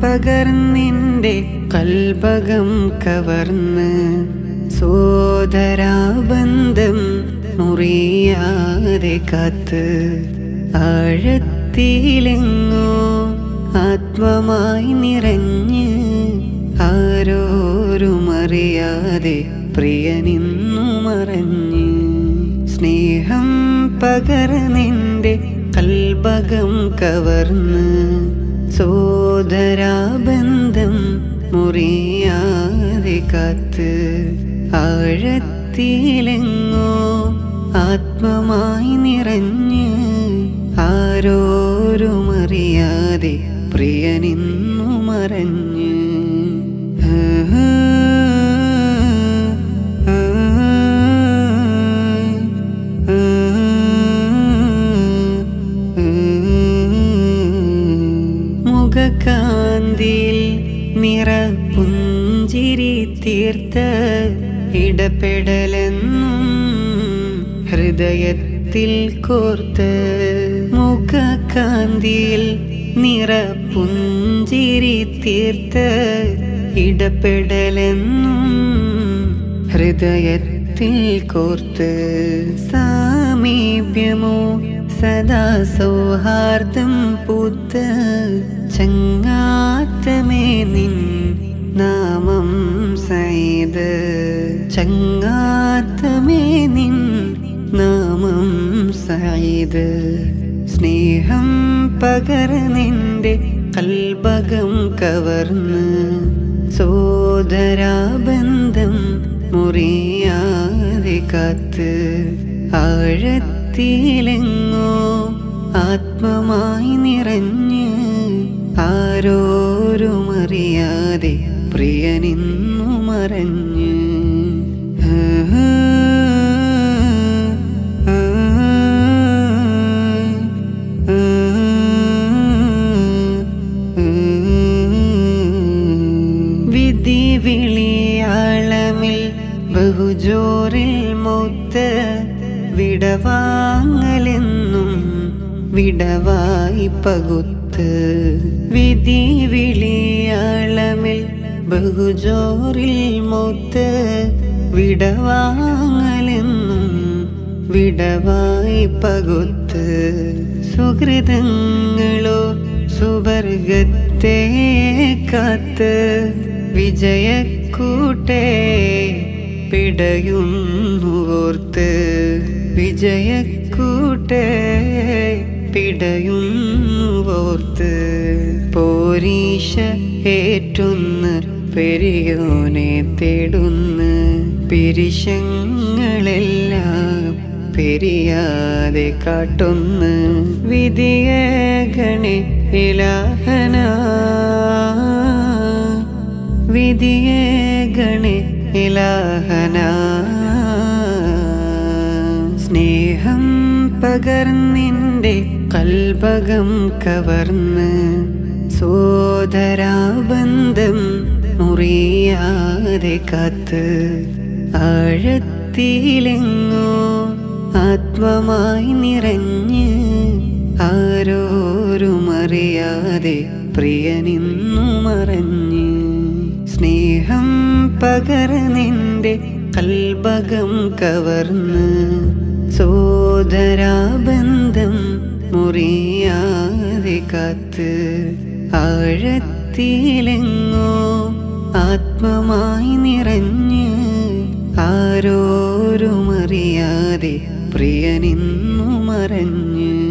പകർന്നിൻ്റെ കൽപകം കവർന്ന് സോദരാബന്ധം മുറിയാതെ കാത്ത് ആഴത്തിലെങ്ങോ ആത്മമായി നിറഞ്ഞ് ആരോരുമറിയാതെ പ്രിയനിന്നു മറഞ്ഞ് സ്നേഹം പകർന്നിൻ്റെ കൽപകം കവർന്ന് സോദരാബന്ധം മുറിയാതെ കാത്ത് ആഴത്തിലെങ്ങോ ആത്മമായി നിറഞ്ഞ് ആരോരുമറിയാതെ പ്രിയനിന്നു മറഞ്ഞ് മുഖകാന്തിയിൽ നിറപുഞ്ചിരി തീർത്ത ഇടപെടലെന്നും ഹൃദയത്തിൽ കോർത്ത് മുഖകാന്തിയിൽ നിറപുഞ്ചിരി തീർത്ത ഇടപെടലെന്നും ഹൃദയത്തിൽ കോർത്ത് സാമീപ്യമോ സദാ സൗഹാർദ്ദം പൂത്ത് ചങ്ങാത്തമേ നിൻ നാമം സൈത് ചങ്ങാത്തമേ നിൻ നാമം സൈത് സ്നേഹം പകർന്നിൻ്റെ കൽബകം കവർന്ന് സോദരാബന്ധം മുറിയാതെ കാത്ത് ആഴത്തിലെങ്ങോ ആത്മമായി നിറഞ്ഞ് ആരോരുമറിയാതെ പ്രിയനിന്നു മറഞ്ഞ് വിധി വിളിയാളമിൽ ബഹുജോറിൽ മൗത്ത് വിടവാങ്ങലെന്നും വിടവായി പകുത്ത് വിധി വിളിയാളമിൽ ബഹുജോറിൽ മൗത്ത് വിടവാങ്ങലെന്നും വിടവായി പകുത്ത് സുഹൃതങ്ങളോ സുവർഗത്തെ കാത്ത് വിജയക്കൂട്ടെ പിടയുന്നോർത്ത് വിജയക്കൂട്ടെ പിടയുന്നോർത്ത് പോരീശ ഏറ്റുന്ന് പെരിയോനെ തേടുന്ന് പിരിശങ്ങളെല്ലാം പെരിയാതെ കാട്ടുന്ന് വിധിയെ ഗണി ഇലാഹന വിധിയെ ഗണി ഇലാഹന സ്നേഹം പകർന്നിൻ്റെ കൽപകം കവർന്ന് സോദരാബന്ധം മുറിയാതെ കാത്ത് ആഴത്തിലെങ്ങോ ആത്മമായി നിറഞ്ഞ് ആരോരുമറിയാതെ പ്രിയനിന്നു മറഞ്ഞ് സ്നേഹം പകർന്നിൻ്റെ കൽബകം കവർന്ന് സോദരാബന്ധം മുറിയാതെ കാത്ത് ആഴത്തിലെങ്ങോ ആത്മമായി നിറഞ്ഞ് ആരോരുമറിയാതെ പ്രിയനിന്നു മറഞ്ഞ്